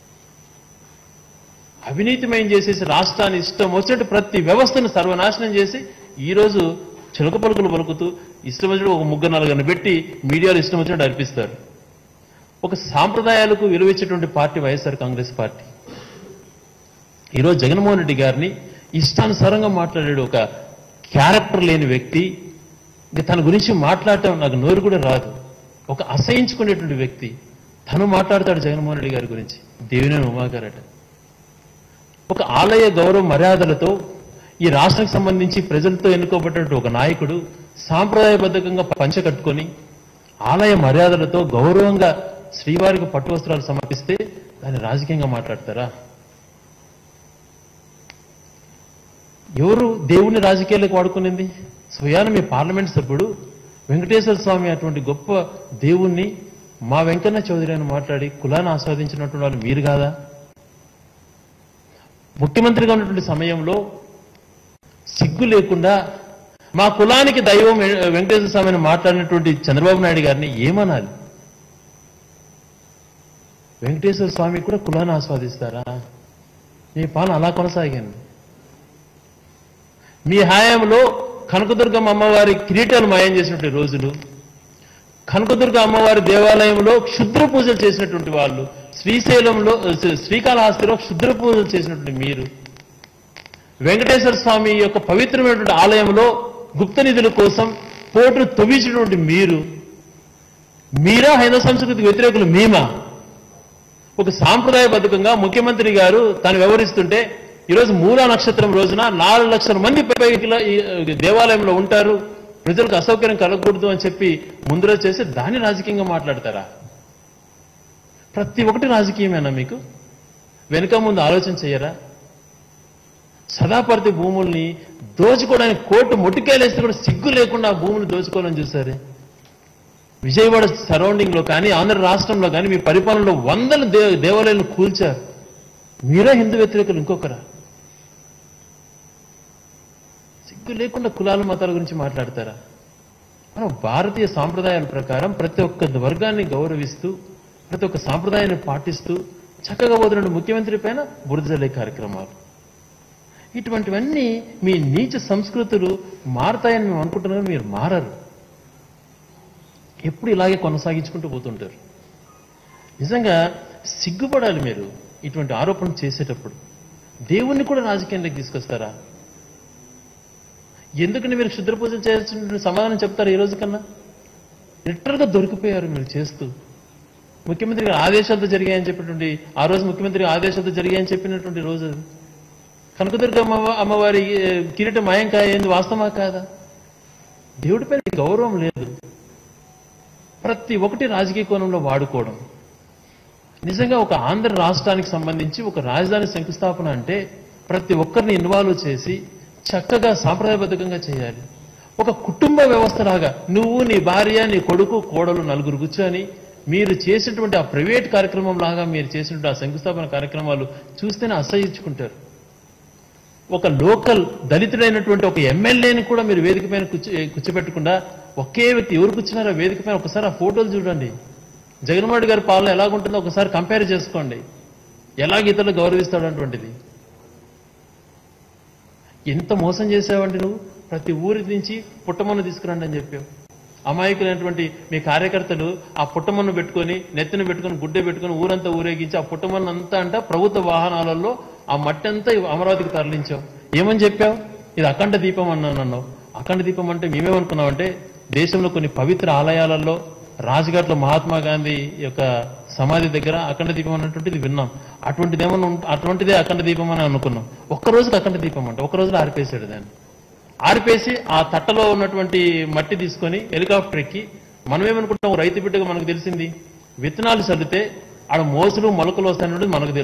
అవినీతిమయం చేసేసి రాష్ట్రాన్ని ఇష్టం వచ్చినట్టు ప్రతి వ్యవస్థను సర్వనాశనం చేసి ఈ రోజు చిలక పలుకులు పలుకుతూ ఇష్టం వచ్చినట్టు ఒక ముగ్గురు నలుగురిని పెట్టి మీడియాలో ఇష్టం వచ్చినట్టు అర్పిస్తారు ఒక సాంప్రదాయాలకు విలువించేటువంటి పార్టీ వైఎస్ఆర్ కాంగ్రెస్ పార్టీ ఈరోజు జగన్మోహన్ రెడ్డి గారిని ఇష్టానుసారంగా మాట్లాడాడు ఒక క్యారెక్టర్ లేని వ్యక్తి ఇంకా తన గురించి మాట్లాడటం నాకు నోరు కూడా రాదు ఒక అసహించుకునేటువంటి వ్యక్తి తను మాట్లాడతాడు జగన్మోహన్ రెడ్డి గారి గురించి దేవినేని ఉమాగారట ఒక ఆలయ గౌరవ మర్యాదలతో ఈ రాష్ట్రానికి సంబంధించి ప్రజలతో ఎన్నుకోబడినటువంటి ఒక నాయకుడు సాంప్రదాయబద్ధంగా పంచ కట్టుకొని ఆలయ మర్యాదలతో గౌరవంగా శ్రీవారికి పట్టు వస్త్రాలు సమర్పిస్తే దాన్ని రాజకీయంగా మాట్లాడతారా ఎవరు దేవుణ్ణి రాజకీయాలకు వాడుకునింది స్వయాన మీ పార్లమెంట్ సభ్యుడు వెంకటేశ్వర స్వామి అటువంటి గొప్ప దేవుణ్ణి మా వెంకన్న చౌదరి అని మాట్లాడి కులాన్ని ఆస్వాదించినటువంటి వాళ్ళు మీరు కాదా ముఖ్యమంత్రిగా ఉన్నటువంటి సమయంలో సిగ్గు లేకుండా మా కులానికి దైవం వె- వెంకటేశ్వర స్వామి అని మాట్లాడినటువంటి చంద్రబాబు నాయుడు గారిని ఏమనాలి వెంకటేశ్వర స్వామి కూడా కులాన్ని ఆస్వాదిస్తారా మీ పాలన అలా కొనసాగింది మీ హయాంలో కనకదుర్గమ్మ అమ్మవారి కిరీటాలు మాయం చేసినటువంటి రోజులు కనకదుర్గ అమ్మవారి దేవాలయంలో క్షుద్ర పూజలు చేసినటువంటి వాళ్ళు శ్రీశైలంలో శ్రీ- శ్రీకాళహస్తిలో క్షుద్ర పూజలు చేసినటువంటి మీరు వెంకటేశ్వర స్వామి యొక్క పవిత్రమైనటువంటి ఆలయంలో గుప్త నిధుల కోసం పోటును తవ్వించినటువంటి మీరు మీరా హైందవ సంస్కృతికి వ్యతిరేకులు మేమా ఒక సాంప్రదాయబద్ధకంగా ముఖ్యమంత్రి గారు తాను వ్యవహరిస్తుంటే ఈరోజు మూలా నక్షత్రం రోజున నాలుగు లక్షల మంది పైగా ఈ దేవాలయంలో ఉంటారు ప్రజలకు అసౌకర్యం కలగకూడదు అని చెప్పి ముందర చేసి దాన్ని రాజకీయంగా మాట్లాడతారా ప్రతి ఒక్కటి రాజకీయమేనా మీకు వెనుక ముందు ఆలోచన చేయరా సదాపర్తి భూముల్ని దోచుకోవడానికి కోర్టు మొట్టికాయలేస్తే కూడా సిగ్గు లేకుండా ఆ భూములు దోచుకోవాలని చూసారే విజయవాడ సరౌండింగ్ లో కానీ ఆంధ్ర రాష్ట్రంలో కానీ మీ పరిపాలనలో వందల దే దేవాలయాలను కూల్చారు మీరే హిందూ వ్యతిరేకులు ఇంకొకరా సిగ్గు లేకుండా కులాల మతాల గురించి మాట్లాడతారా మనం భారతీయ సాంప్రదాయాల ప్రకారం ప్రతి ఒక్క వర్గాన్ని గౌరవిస్తూ ప్రతి ఒక్క సాంప్రదాయాన్ని పాటిస్తూ చక్కగా పోతున్న ముఖ్యమంత్రి పైన బురదలే కార్యక్రమాలు ఇటువంటివన్నీ మీ నీచ సంస్కృతులు మారతాయని మేము అనుకుంటున్నాం మీరు మారరు ఎప్పుడు ఇలాగే కొనసాగించుకుంటూ పోతుంటారు నిజంగా సిగ్గుపడాలి మీరు ఇటువంటి ఆరోపణలు చేసేటప్పుడు దేవుణ్ణి కూడా రాజకీయంలోకి తీసుకొస్తారా ఎందుకని మీరు క్షుద్ర పూజలు చేయాల్సిన సమాధానం చెప్తారు ఈ రోజు కన్నా లిటరల్గా దొరికిపోయారు మీరు చేస్తూ ముఖ్యమంత్రి గారి ఆదేశాలతో జరిగాయని చెప్పినటువంటి ఆ రోజు ముఖ్యమంత్రి గారి ఆదేశాలతో జరిగాయని చెప్పినటువంటి రోజు అది కనకదుర్గ అమ్మ అమ్మవారి ఏ, కిరీటం మాయం కాయింది వాస్తవమా కాదా దేవుడిపై గౌరవం లేదు ప్రతి ఒక్కటి రాజకీయ కోణంలో వాడుకోవడం నిజంగా ఒక ఆంధ్ర రాష్ట్రానికి సంబంధించి ఒక రాజధాని శంకుస్థాపన అంటే ప్రతి ఒక్కరిని ఇన్వాల్వ్ చేసి చక్కగా సాంప్రదాయబద్ధంగా చేయాలి ఒక కుటుంబ వ్యవస్థలాగా నువ్వు నీ భార్య నీ కొడుకు కోడలు నలుగురు కూర్చొని మీరు చేసినటువంటి ఆ ప్రైవేట్ కార్యక్రమం లాగా మీరు చేసినటువంటి ఆ శంకుస్థాపన కార్యక్రమాలు చూస్తేనే అసహించుకుంటారు ఒక లోకల్ దళితుడైనటువంటి ఒక ఎమ్మెల్యేని కూడా మీరు వేదిక పైన కూర్చో కూర్చోబెట్టకుండా ఒకే వ్యక్తి ఎవరు కూర్చున్నారో వేదిక పైన ఒకసారి ఆ ఫోటోలు చూడండి జగన్మోహన్ రెడ్డి గారి పాలన ఎలాగుంటుందో ఒకసారి కంపేర్ చేసుకోండి ఎలాగ ఇతరులు గౌరవిస్తాడు అటువంటిది ఎంత మోసం చేసావండి నువ్వు ప్రతి ఊరి నుంచి పుట్టమన్ను తీసుకురండి అని చెప్పావు అమాయకులైనటువంటి మీ కార్యకర్తలు ఆ పుట్టమన్ను పెట్టుకొని నెత్తిన పెట్టుకొని గుడ్డే పెట్టుకొని ఊరంతా ఊరేగించి ఆ పుట్టమన్ను అంతా అంట ప్రభుత్వ వాహనాలలో ఆ మట్టి అంతా అమరావతికి తరలించావు ఏమని చెప్పావు ఇది అఖండ దీపం అన్నాను అన్నావు అఖండ దీపం అంటే మేమేమనుకున్నామంటే దేశంలో కొన్ని పవిత్ర ఆలయాలలో రాజ్ఘాట్లో మహాత్మా గాంధీ యొక్క సమాధి దగ్గర అఖండ దీపం అన్నటువంటిది విన్నాం అటువంటిది ఏమన్నా ఉంట- అటువంటిదే అఖండ దీపం అని అనుకున్నాం ఒక్క రోజుకి అఖండ దీపం అంటే ఒక రోజులో ఆరిపేసాడు దాన్ని ఆరిపేసి ఆ తట్టలో ఉన్నటువంటి మట్టి తీసుకొని హెలికాప్టర్ ఎక్కి మనం ఏమనుకుంటాం ఓ రైతు బిడ్డగా మనకు తెలిసింది విత్తనాలు చల్లితే ఆడ మోసులు మొలకలు వస్తాయన్నది మనకు తెలుసు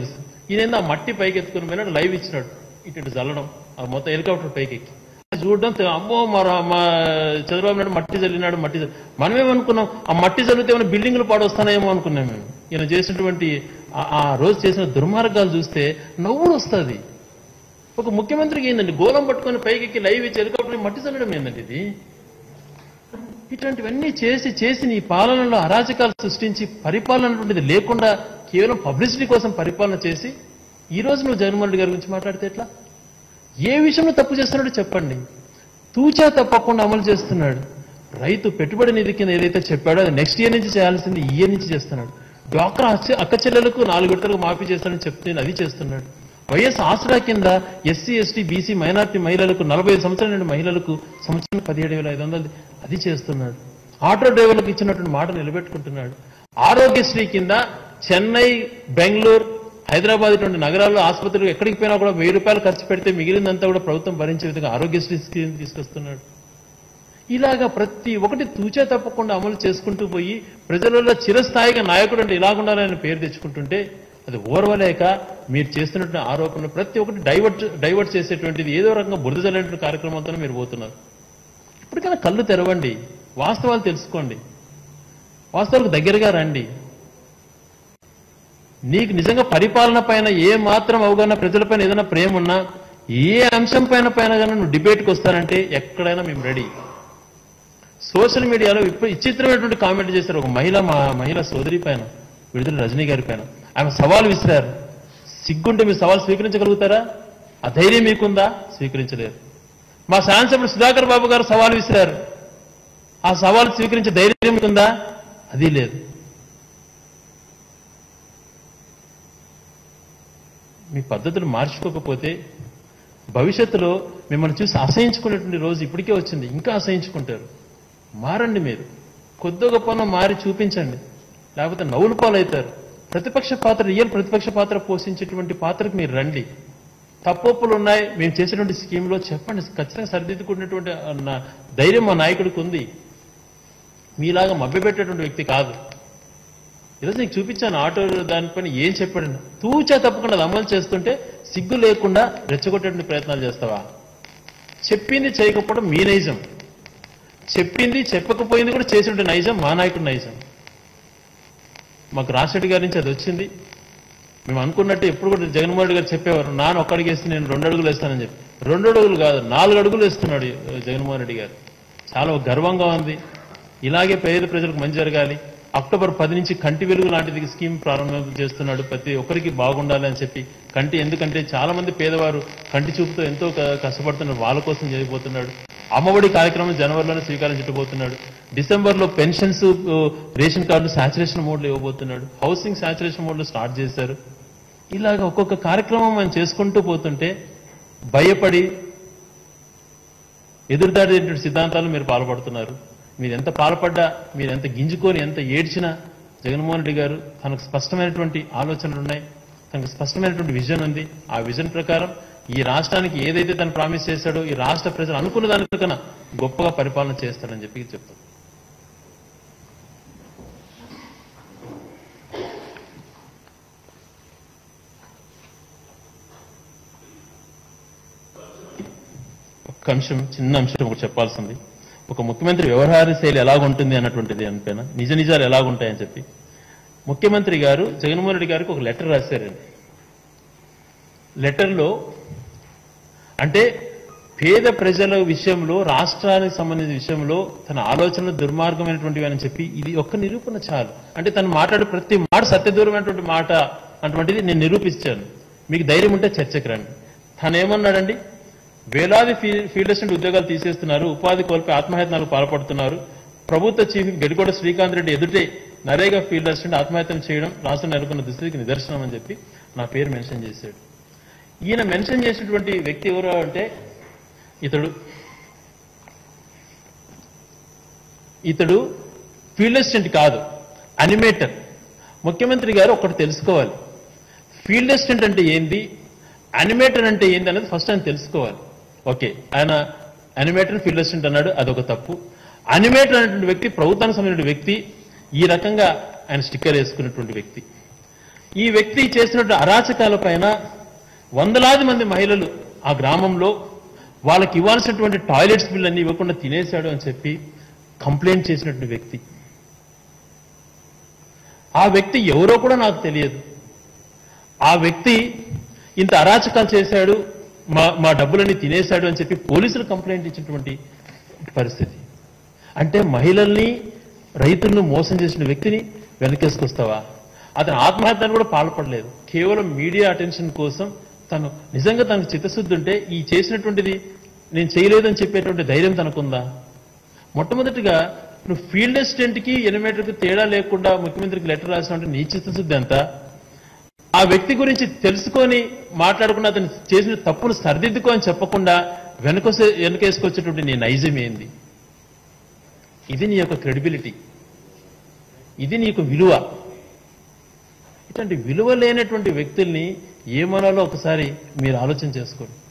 ఈయన ఆ మట్టి పైకి ఎత్తుకుని పోయినాడు లైవ్ ఇచ్చినాడు ఇటు ఇటు చల్లడం ఆ మొత్తం హెలికాప్టర్ పైకి ఎక్కి అది చూడడం తె- అమ్మో మా రా- మా చంద్రబాబు నాయుడు మట్టి చల్లినాడు మట్టి చల్లి మనమేమనుకున్నాం ఆ మట్టి చల్లితే ఏమైనా బిల్డింగ్లు పాడొస్తానేమో అనుకున్నాం మేము ఈయన చేసినటువంటి ఆ- ఆ రోజు చేసిన దుర్మార్గాలు చూస్తే నవ్వుడు వస్తుంది ఒక ముఖ్యమంత్రికి ఏందండి గోళం పట్టుకొని పైకి లైవ్ ఇచ్చి హెలికాప్టర్ మట్టి చల్లడం ఏందండి ఇది ఇట్లాంటివన్నీ చేసి చేసి నీ పాలనలో అరాచకాలు సృష్టించి పరిపాలన అనేటువంటిది లేకుండా కేవలం పబ్లిసిటీ కోసం పరిపాలన చేసి ఈ రోజు నువ్వు జగన్మోహన్ రెడ్డి గారి గురించి మాట్లాడితే ఎట్లా ఏ విషయంలో తప్పు చేస్తున్నాడో చెప్పండి తూచా తప్పకుండా అమలు చేస్తున్నాడు రైతు పెట్టుబడి నిధి కింద ఏదైతే చెప్పాడో అది నెక్స్ట్ ఇయర్ నుంచి చేయాల్సింది ఈ ఇయర్ నుంచి చేస్తున్నాడు డ్వాక్రా అచ్చ- అక్క చెల్లెలకు నాలుగు విడతలకు మాఫీ చేస్తానని చెప్తే అది చేస్తున్నాడు వైఎస్ ఆసరా కింద ఎస్సీ ఎస్టీ బీసీ మైనార్టీ మహిళలకు నలభై ఐదు సంవత్సరాల నుండి మహిళలకు సంవత్సరం పదిహేడు వేల ఐదు వందలు అది చేస్తున్నాడు ఆటో డ్రైవర్లకు ఇచ్చినటువంటి మాట నిలబెట్టుకుంటున్నాడు ఆరోగ్యశ్రీ కింద చెన్నై బెంగళూరు హైదరాబాద్ ఇటువంటి నగరాల్లో ఆసుపత్రులు ఎక్కడికి పోయినా కూడా వెయ్యి రూపాయలు ఖర్చు పెడితే మిగిలినంతా కూడా ప్రభుత్వం భరించే విధంగా ఆరోగ్యశ్రీ స్కీమ్ తీసుకొస్తున్నాడు ఇలాగా ప్రతి ఒక్కటి తూచా తప్పకుండా అమలు చేసుకుంటూ పోయి ప్రజలలో చిరస్థాయిగా నాయకుడు అంటే ఇలాగుండాలని పేరు తెచ్చుకుంటుంటే అది ఓర్వలేక మీరు చేస్తున్నటువంటి ఆరోపణలు ప్రతి ఒక్కటి డైవర్ట్ డైవర్ట్ చేసేటువంటిది ఏదో రకంగా బురద జల్లేటువంటి కార్యక్రమంతో మీరు పోతున్నారు ఇప్పటికైనా కళ్ళు తెరవండి వాస్తవాలు తెలుసుకోండి వాస్తవాలకు దగ్గరగా రండి నీకు నిజంగా పరిపాలన పైన ఏ మాత్రం అవగాహన ప్రజలపైన ఏదైనా ప్రేమ ఉన్నా ఏ అంశం పైన పైన కానీ నువ్వు డిబేట్కి వస్తానంటే ఎక్కడైనా మేము రెడీ సోషల్ మీడియాలో ఇప్పుడు విచిత్రమైనటువంటి కామెంట్ చేశారు ఒక మహిళ మా మహిళ సోదరి పైన విడుదల రజనీ గారి పైన ఆమె సవాల్ విసిరారు సిగ్గుంటే మీరు సవాల్ స్వీకరించగలుగుతారా ఆ ధైర్యం మీకుందా స్వీకరించలేరు మా శాసనసభ్యుడు సుధాకర్ బాబు గారు సవాల్ విసిరారు ఆ సవాల్ స్వీకరించే ధైర్యం మీకుందా అది లేదు మీ పద్ధతులు మార్చుకోకపోతే భవిష్యత్తులో మిమ్మల్ని చూసి అసహించుకునేటువంటి రోజు ఇప్పటికే వచ్చింది ఇంకా అసహించుకుంటారు మారండి మీరు కొద్ది గొప్పన మారి చూపించండి లేకపోతే నవ్వుల పాలవుతారు ప్రతిపక్ష పాత్ర రియల్ ప్రతిపక్ష పాత్ర పోషించేటువంటి పాత్రకు మీరు రండి తప్పొప్పులు ఉన్నాయి మేము చేసేటువంటి స్కీమ్లో చెప్పండి ఖచ్చితంగా సరిదిద్దుకునేటువంటి ఆ, నా- ధైర్యం మా నాయకుడికి ఉంది మీలాగా మభ్యపెట్టేటువంటి వ్యక్తి కాదు ఈరోజు నీకు చూపించాను ఆటో దానిపైన ఏం చెప్పాడు తూచా తప్పకుండా అది అమలు చేస్తుంటే సిగ్గు లేకుండా రెచ్చగొట్టేటువంటి ప్రయత్నాలు చేస్తావా చెప్పింది చేయకపోవడం మీ నైజం చెప్పింది చెప్పకపోయింది కూడా చేసేటువంటి నైజం మా నాయకుడి నైజం మాకు రాజశేఖర్ గారి నుంచి అది వచ్చింది మేము అనుకున్నట్టు ఎప్పుడు కూడా జగన్మోహన్ రెడ్డి గారు చెప్పేవారు నాన్న ఒక్క అడుగు వేస్తే నేను రెండు అడుగులు వేస్తానని చెప్పి రెండు అడుగులు కాదు నాలుగు అడుగులు వేస్తున్నాడు ఈ జగన్మోహన్ రెడ్డి గారు చాలా గర్వంగా ఉంది ఇలాగే పేద ప్రజలకు మంచి జరగాలి అక్టోబర్ పది నుంచి కంటి వెలుగు లాంటిది స్కీమ్ ప్రారంభం చేస్తున్నాడు ప్రతి ఒక్కరికి బాగుండాలి అని చెప్పి కంటి ఎందుకంటే చాలా మంది పేదవారు కంటి చూపుతో ఎంతో క- కష్టపడుతున్నారు వాళ్ళ కోసం చేయబోతున్నాడు అమ్మఒడి కార్యక్రమం జనవరిలోనే స్వీకారం చుట్టబోతున్నాడు డిసెంబర్లో పెన్షన్స్ ఉ, రేషన్ కార్డులు సాచురేషన్ మోడ్లో ఇవ్వబోతున్నాడు హౌసింగ్ సాచురేషన్ మోడ్లో స్టార్ట్ చేశారు ఇలాగ ఒక్కొక్క కార్యక్రమం మనం చేసుకుంటూ పోతుంటే భయపడి ఎదురుదాడేటువంటి సిద్ధాంతాలు మీరు పాల్పడుతున్నారు మీరు ఎంత పాల్పడ్డా మీరు ఎంత గింజుకొని ఎంత ఏడ్చినా జగన్మోహన్ రెడ్డి గారు తనకు స్పష్టమైనటువంటి ఆలోచనలు ఉన్నాయి తనకు స్పష్టమైనటువంటి విజన్ ఉంది ఆ విజన్ ప్రకారం ఈ రాష్ట్రానికి ఏదైతే తను ప్రామిస్ చేశాడో ఈ రాష్ట్ర ప్రజలు అనుకున్న దానికన్నా గొప్పగా పరిపాలన చేస్తాడని చెప్పి చెప్తాను ఒక్క అంశం చిన్న అంశం ఒకటి చెప్పాల్సింది ఒక ముఖ్యమంత్రి వ్యవహార శైలి ఎలాగుంటుంది అన్నటువంటిది అనిపైన నిజ నిజాలు ఎలాగుంటాయని చెప్పి ముఖ్యమంత్రి గారు జగన్మోహన్ రెడ్డి గారికి ఒక లెటర్ రాశారండి లెటర్లో అంటే పేద ప్రజల విషయంలో రాష్ట్రానికి సంబంధించిన విషయంలో తన ఆలోచనలు దుర్మార్గమైనటువంటివి అని చెప్పి ఇది ఒక్క నిరూపణ చాలు అంటే తను మాట్లాడే ప్రతి మాట సత్యదూరమైనటువంటి మాట అటువంటిది నేను నిరూపించాను మీకు ధైర్యం ఉంటే చర్చకు రండి తను ఏమన్నాడండి వేలాది ఫీ- ఫీల్డ్ అసిస్టెంట్ ఉద్యోగాలు తీసేస్తున్నారు ఉపాధి కోల్పోయి ఆత్మహత్యలకు పాల్పడుతున్నారు ప్రభుత్వ చీఫ్ గడికోట శ్రీకాంత్ రెడ్డి ఎదుటే నరేగా ఫీల్డ్ అసిస్టెంట్ ఆత్మహత్యలు చేయడం రాష్ట్రం నెలకొన్న దుస్థితికి నిదర్శనం అని చెప్పి నా పేరు మెన్షన్ చేశాడు ఈయన మెన్షన్ చేసినటువంటి వ్యక్తి ఎవరు అంటే ఇతడు ఇతడు ఫీల్డ్ అసిస్టెంట్ కాదు అనిమేటర్ ముఖ్యమంత్రి గారు ఒకటి తెలుసుకోవాలి ఫీల్డ్ అసిస్టెంట్ అంటే ఏంది అనిమేటర్ అంటే ఏంది అనేది ఫస్ట్ ఆయన తెలుసుకోవాలి ఓకే ఆయన అనిమేటర్ ఫీల్డ్ అసిస్టెంట్ అన్నాడు అదొక తప్పు అనిమేటర్ అనేటువంటి వ్యక్తి ప్రభుత్వానికి సంబంధించిన వ్యక్తి ఈ రకంగా ఆయన స్టిక్కర్ వేసుకున్నటువంటి వ్యక్తి ఈ వ్యక్తి చేసినట్టు అరాచకాల పైన వందలాది మంది మహిళలు ఆ గ్రామంలో వాళ్ళకి ఇవ్వాల్సినటువంటి టాయిలెట్స్ బిల్ అన్ని ఇవ్వకుండా తినేశాడు అని చెప్పి కంప్లైంట్ చేసినటువంటి వ్యక్తి ఆ వ్యక్తి ఎవరో కూడా నాకు తెలియదు ఆ వ్యక్తి ఇంత అరాచకాలు చేశాడు మా మా డబ్బులన్నీ తినేశాడు అని చెప్పి పోలీసులు కంప్లైంట్ ఇచ్చినటువంటి పరిస్థితి అంటే మహిళల్ని రైతులను మోసం చేసిన వ్యక్తిని వెనకేసుకొస్తావా అతను ఆత్మహత్యను కూడా పాల్పడలేదు కేవలం మీడియా అటెన్షన్ కోసం తను నిజంగా తనకు చిత్తశుద్ధి ఉంటే ఈ చేసినటువంటిది నేను చేయలేదని చెప్పేటువంటి ధైర్యం తనకుందా మొట్టమొదటిగా నువ్వు ఫీల్డ్ అసిస్టెంట్కి ఎనిమేటర్కి తేడా లేకుండా ముఖ్యమంత్రికి లెటర్ రాసినట్టు నీ చిత్తశుద్ధి ఎంత ఆ వ్యక్తి గురించి తెలుసుకొని మాట్లాడకుండా అతను చేసిన తప్పును సరిదిద్దుకో అని చెప్పకుండా వెనకొసే వెనకేసుకొచ్చేటువంటి నీ నైజం ఏంది ఇది నీ యొక్క క్రెడిబిలిటీ ఇది నీకు విలువ ఇట్లాంటి విలువ లేనటువంటి వ్యక్తుల్ని ఏమనాలో ఒకసారి మీరు ఆలోచన చేసుకోండి